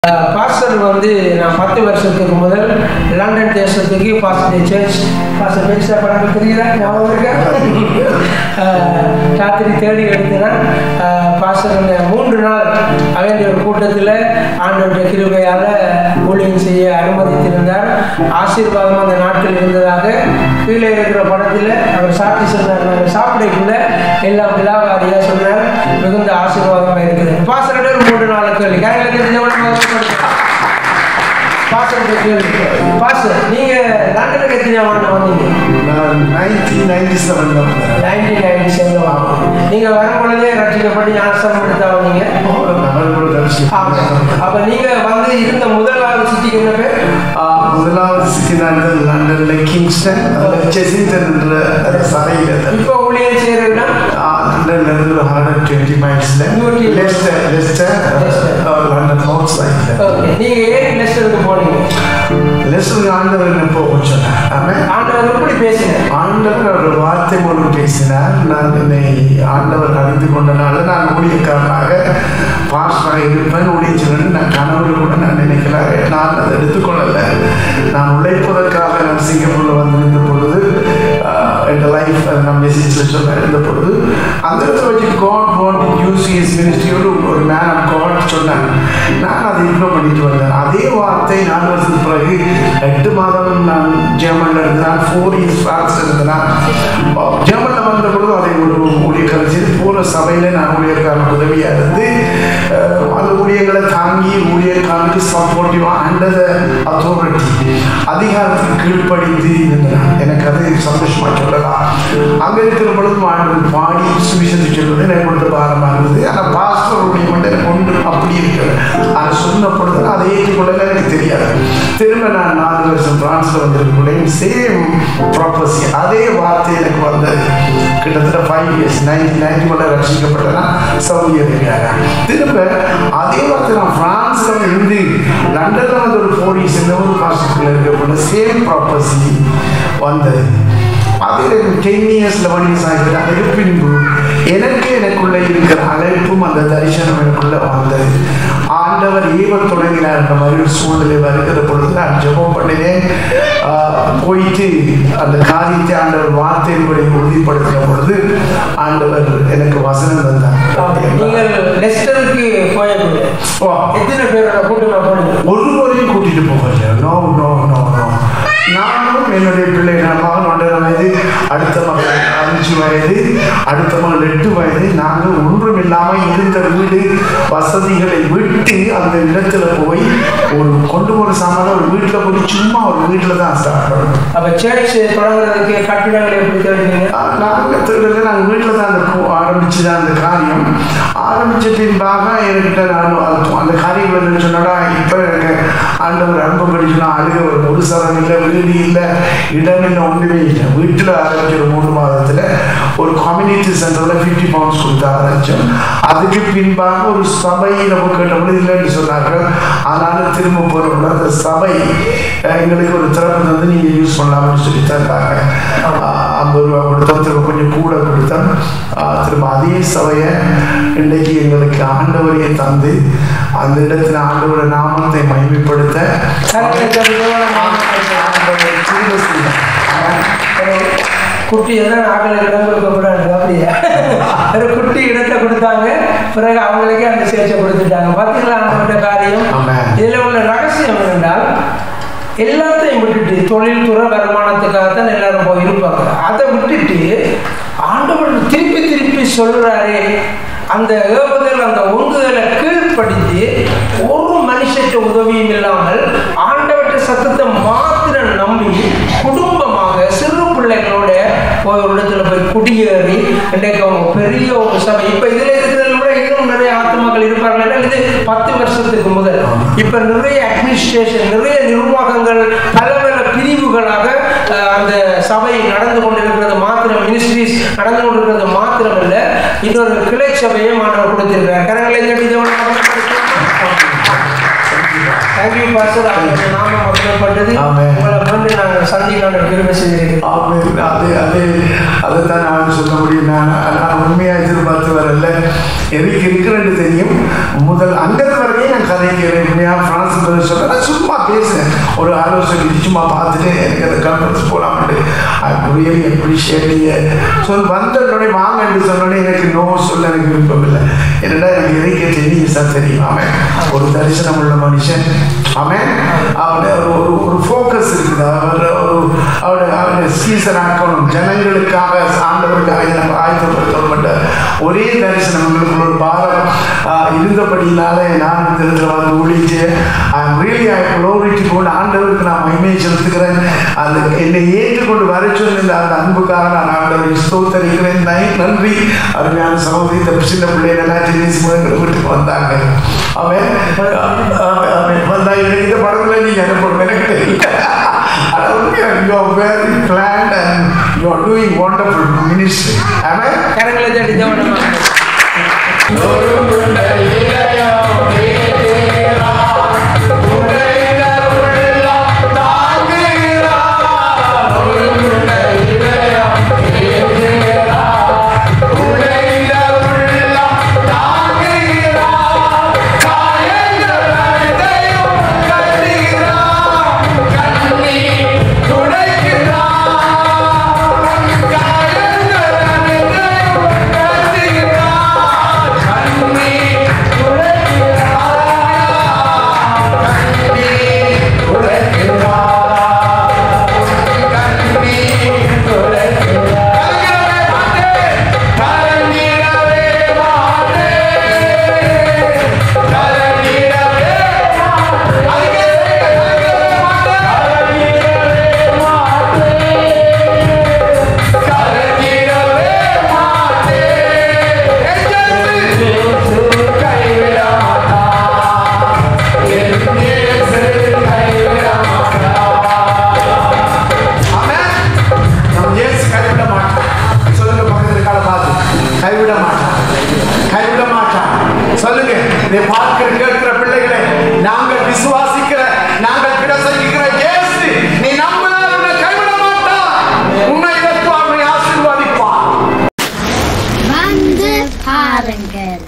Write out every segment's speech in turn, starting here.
Pastor வந்து நான் பத்து வருஷத்துக்கு முதல் லண்டன் தேசத்துக்கு பாஸ்டர் சர்ச் பாஸ்டர் பெருசா படம் தெரியுதா ஞாபகம் இருக்கா அஹ், ராத்திரி தேடி எடுத்தேன் பாஸ்டர் அந்த மூன்று நாள் அவனுடைய ஒரு கூட்டத்தில் ஆண்டவருடைய கிருபையால் ஊழியம் செய்ய அனுமதித்திருந்தார் ஆசீர்வாதம் அந்த நாட்கள் இருந்ததாக கீழே இருக்கிற படத்தில் அவர் சாட்சி சொன்னார் நாங்கள் சாப்பிடக்குள்ள எல்லாம் விழாவாரியாக சொன்னார் மிகுந்த ஆசீர்வாதமாக இருக்குது பாஸ்டர்கிட்ட ஒரு மூன்று நாள் கேள்வி கேரளத்தில் தெரிஞ்சவங்க பாஸ்டர் கேள்வி பாஸ்டர் நீங்க லண்டனுக்கு எத்தனை ஆண்டு வந்தீங்க நான் நைன்டீன் நைன்டி செவன்ல வந்தேன் நைன்டீன் நைன்டி செவன்ல வாங்க நீங்க வரும் பொழுதே ரட்சிக்கப்பட்டு ஞானஸ்தானம் எடுத்தா வந்தீங்க நம்மளோட தரிசனம். ஆமா. அப்ப நீங்க வந்து இருந்த முதலாவது சிட்டிக்கு என்ன பேர் ஆ, முதலாவது சிட்டி நான் லண்டன்ல கிங்ஸ்டன் அதுல செசிங்டன் என்ற அந்த சபையில இருந்தேன். இப்ப ஊழியர் செய்யறதுன்னா ஆ, லண்டன்ல இருந்து ஒரு ஹண்ட்ரட் டுவெண்ட்டி மைல்ஸ்ல நூற்றி இருபது. Leicester Leicester Leicester. London house சைட்ல ஓகே நீங்க ஏன் லெஸ்டருக்கு போனீங்க லெஸ்டர் ஆண்டவர் என்ன போக சொன்னார் ஆமென். ஆண்டவர் எப்படி பேசுங்க ஆண்டவர் ஒரு வார்த்தை மூலம் பேசினார் நான் என்னை ஆண்டவர் அறிந்து கொண்டனால நான் ஊழியக்காரனாக பாஸ்டராக இருப்பேன் ஊழியச்சலன் நான் கனவுல கூட நான் நினைக்கல நான் அதை எடுத்துக்கொள்ளல நான் உழைப்பதற்காக நான் சிங்கப்பூர்ல வந்திருந்த பொழுது ஆஹ், என் லைஃப் நான் மெசேஜில் சொல்ல இருந்த பொழுது அந்த இடத்துல வச்சு காட் வாண்ட் யூஸ் இஸ் மினிஸ்ட்ரியோடு ஒரு மேன் ஆஃப் காட் சொன்னாங்க நான் அதை இம்ப்ளூவ் பண்ணிட்டு வந்தேன் அதே வார்த்தை நாலு வருஷத்துக்கு பிறகு எட்டு மாதம் நான் ஜெர்மனில் இருந்தேன் ஃபோர் இயர்ஸ் ஃப்ரான்ஸில் இருந்தேன் ஜெர்மனில் வந்த பொழுது அதை ஒரு ஊழியக்காரர் செய்து போகிற சபையில் நான் ஊழியக்காரன் உதவியாக இருந்து அஹ், அந்த ஊழியர்களை தாங்கி ஊழியக்காரனுக்கு சப்போர்ட்டிவாக அண்டர் அத்தாரிட்டி அதிகாரத்துக்கு கீழ்ப்படிந்து இருந்தேன் எனக்கு அது சந்தோஷமாக சொல்லலாம் அங்கே இருக்கிற பொழுது ஆண்டு பாடி சுவிசேஷத்தை சொல்வது எனக்கு கொடுத்த பாரமாக இருந்தது ஆனால் பாஸ்டர் ஊழியம் மட்டும் எனக்கு ஒன்று அப்படி இருக்கிறது அதை சொன்ன பொழுது நான் அதை ஏற்றுக்கொள்ளல எனக்கு தெரியாது திரும்ப நான் நாலு வருஷம் பிரான்ஸில் வந்திருக்கிறேன் சேம் ப்ராப்பர்சி அதே வார்த்தை எனக்கு வந்தது கிட்டத்தட்ட ஃபைவ் இயர்ஸ் நைன்டீன் நைன்டி ஒன்ல ரசிக்கப்பட்டனா சவுதி அரேபியாவில் திரும்ப அதே வார்த்தை நான் பிரான்ஸில் இருந்து லண்டனில் வந்து ஒரு ஃபோர் இயர்ஸ் இந்த ஒரு மாதத்துக்குள்ள இருக்க பொழுது சேம் ப்ராப்பர்சி வந்தது அது எனக்கு டென் இயர்ஸ் லெவன் இயர்ஸ் ஆகிடுது அதுக்கு பின்பு எனக்கு எனக்குள்ள இருக்கிற அழைப்பும் அந்த தரிசனம் எனக்குள்ள வந்தது ஆண்டவர் ஏவ தொடங்கினார் என்ற மாதிரி ஒரு சூழ்நிலை வருகிற பொழுது நான் ஜெபம் பண்ணினேன் ஆஹ், போயிட்டு அந்த காரியத்தை ஆண்டவர் வார்த்தையின்படி உறுதிப்படுத்தின பொழுது ஆண்டவர் எனக்கு வசனம் தந்தார் நீங்கள் லெஸ்டருக்கு போயக்கூடிய ஓ, எத்தனை பேரோட கூட்டமா போனீங்க ஒருவரையும் கூட்டிட்டு போகல நோ நோ நோ நோ நானும் என்னுடைய பிள்ளை நான் மகன் ஒன்றரை வயது அடுத்த மகன் அஞ்சு வயது அடுத்த மகன் எட்டு வயது நாங்கள் ஒன்றும் இல்லாமல் இருந்த வீடு வசதிகளை விட்டு அந்த இடத்துல போய் ஒரு கொண்டு போகிற சாமான ஒரு வீட்டில் போய் சும்மா ஒரு வீட்டில் தான் ஸ்டார்ட் பண்ணணும் அப்ப சர்ச் தொடங்குறதுக்கு கட்டிடங்கள் எப்படி தேடுறீங்க நாங்கள் திருடல நாங்கள் வீட்டில் தான் அந்த போ- ஆரம்பிச்சு தான் அந்த காரியம் ஆரம்பிச்ச பின்பாக என்கிட்ட நான் அது- அந்த காரியங்கள் என்னன்னு சொன்னடா இப்போ எனக்கு ஆண்டவர் அன்பு படிச்சுனா அழுக ஒரு ஒரு சரம் இல்லை வீடு இல்லை இடம் இல்லை ஒன்றுமே இல்லை வீட்டில் ஆரம்பிச்ச ஒரு மூணு மாதத்தில் ஒரு கம்யூனிட்டி சென்டரில் ஃபிஃப்டி பவுண்ட்ஸ் கொடுத்து ஆரம்பித்தோம் அதுக்கு பின்பாக ஒரு சபை நம்ம கேட்டபோது இல்லைன்னு சொன்னார்கள் ஆனாலும் திரும்ப போகிறப்ப அந்த சபை அஹ், எங்களுக்கு ஒரு திறப்பு வந்து நீங்கள் யூஸ் பண்ணலாம்னு சொல்லி தந்தாங்க ஆஹ், ஐம்பது ரூபா கொடுத்தோம் திரும்ப கொஞ்சம் கூட கொடுத்தோம் ஆஹ், திரும்ப அதே சபையை இன்றைக்கு எங்களுக்கு ஆண்டவரையே தந்து அந்த இடத்துல ஆண்டவரோட நாமத்தை மகிமைப்படுத்த ஆண்டவரை கிருபை செய்தார். குட்டி எல்லாம் நாங்கள் இடம் கொடுக்க கூடாது அப்படியே ஒரு குட்டி இடத்தை கொடுத்தாங்க பிறகு அவங்களுக்கே அந்த சேர்ச்சை கொடுத்துட்டாங்க பார்த்தீங்களா அவங்கள்ட்ட காரியம் ஆமென். இதில் உள்ள ரகசியம் என்னென்றால் எல்லாத்தையும் விட்டுட்டு தொழில்துறை வருமானத்துக்காகத்தான் எல்லாரும் போய் இருப்பாங்க அதை விட்டுட்டு ஆண்டவர் திருப்பி திருப்பி சொல்றாரு அந்த ஏவுதல் அந்த உந்துதலை கீழ்ப்படுத்தி ஒரு மனுஷற்ற உதவியும் இல்லாமல் ஆண்டவற்ற சத்தத்தை மாத்திரம் நம்பி குடும்பமாக சிறு பிள்ளைகளோட போய் ஒரு இடத்துல போய் குடியேறி இன்றைக்கு அவங்க பெரிய ஒரு சபை இப்போ இதில் இருக்கிறத விட இன்னும் நிறைய ஆத்மாக்கள் இருப்பார்கள் ஏன்னா இது பத்து வருஷத்துக்கு முதல் இப்போ நிறைய அட்மினிஸ்ட்ரேஷன் நிறைய நிர்வாகங்கள் பல பல பிரிவுகளாக அஹ், அந்த சபை நடந்து கொண்டிருக்கிறது மாத்திரம் மினிஸ்ட்ரிஸ் நடந்து கொண்டிருக்கிறது மாத்திரம் இல்ல இன்னொரு கிளை சபையை மாணவர் கொடுத்திருக்கிறார் கரங்களை கட்டி தேங்க்யூ பாஸ்டர் அவங்க நாம மகிமைப்பட்டது ஆமென். உங்களை கொண்டு நாங்கள் சந்திக்கான கிருபை செய்திருக்கிறோம் ஆமென். அது அது அதைத்தான் நான் சொல்ல முடியும் நான் நான் உண்மையாக எதிர்பார்த்து வரல எனக்கு இருக்கிறது தெரியும் முதல் அங்கத்து வரைக்கும் நான் கதைக்கிறேன் பிரான்ஸ் பதில் சொல்ல நான் சும்மா பேசுறேன் ஒரு ஆலோசனை சும்மா பார்த்துட்டு எனக்கு அந்த கான்ஃபரன்ஸ் போகலாம்ட்டு ஐ ரியலி அப்ரிஷியேட் ஸோ வந்தோடனே வாங்கன்னு சொன்னோடனே எனக்கு நோ சொல்ல எனக்கு விருப்பம் இல்லை என்னடா எனக்கு எதைக்க தெரியும் சார் தெரியும் அவன் ஒரு தரிசனம் உள்ள மனுஷன் அவன் அவனை ஒரு ஒரு ஒரு ஃபோக்கஸ் இருக்குது அவர் ஒரு அவட அவனை சீசன் ஆக்கணும் ஜனங்களுக்காக ஆண்டவருக்காக நம்ம ஆயத்தப்படுத்தப்பட்ட ஒரே தரிசனம் எங்களுக்கு ஒரு பாரம் ஆஹ், இருந்தபடியினால நான் இந்த இடத்துல வந்து ஊழிச்சு ஐ ரியலி ஐ க்ளோரிட்டி கொண்டு ஆண்டவருக்கு நான் மகிமையை செலுத்துகிறேன் அந்த என்னை ஏற்றுக்கொண்டு வர சொன்ன அந்த அன்புக்காக நான் ஆண்டவரை ஸ்தோத்தரிக்கிறேன் நை- நன்றி அருமையான சகோதரி இந்த சின்ன பிள்ளைகள் எல்லாம் டென்னிஸ் எங்களை வீட்டுக்கு வந்தாங்க அவன் அவன் அவன் வந்தா எனக்கு இந்த படத்துல நீங்க அனுப்பணும் எனக்கு தெரியல you are very planned and you are doing wonderful ministry. Am I? கரங்களை தட்டி ஜெபம் Amen. நம்ம இயேசு கைவிட மாட்டான். சொல்லுங்க பக்கத்துல இருக்கால பார்த்து. கைவிட மாட்டான். கைவிட மாட்டான். சொல்லுங்க இதை பார்க்கிற கேட்கிற பிள்ளைகளே நாங்கள் விசுவாசிக்கிற நாங்கள் பிரசங்கிக்கிற இயேசு நீ நம்பினால் உன்னை கைவிட மாட்டான் உன்னை இழப்பார் உன்னை ஆசீர்வதிப்பார் வந்து பாருங்கள்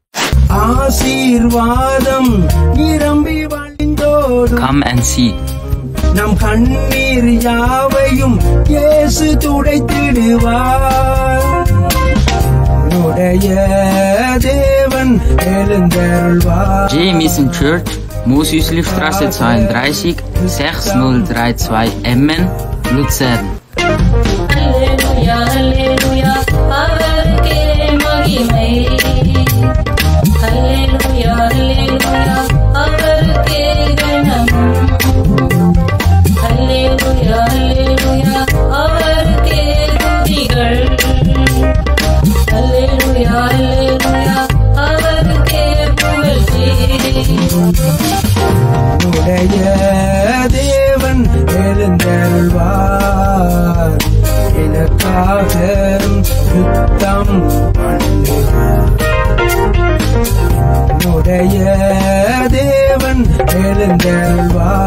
ஆசீர்வாதம் நிரம்பி வழிந்தோடும் Come and see. நம் கண்ணீர் யாவையும் இயேசு துடைத்திடுவார் உடைய தேவன் எழுந்தருள்வார் J. Mission Church, Moosüslichstraße 32, 6032 Emmen, Luzern. அல்லேலூயா அல்லேலூயா அவருக்கே மகிமை அல்லேலூயா அல்லேலூயா அவருக்கே கணம் அல்லேலூயா அல்லேலூயா அவருக்கே துதிகள் அல்லேலூயா அல்லேலூயா அவருக்கே புகழ்ச்சி உடைய தேவன் எழுந்தருள்வார் எனக்காக யுத்தம் பண்ணுவார் உடைய தேவன் எழுந்தருள்வார்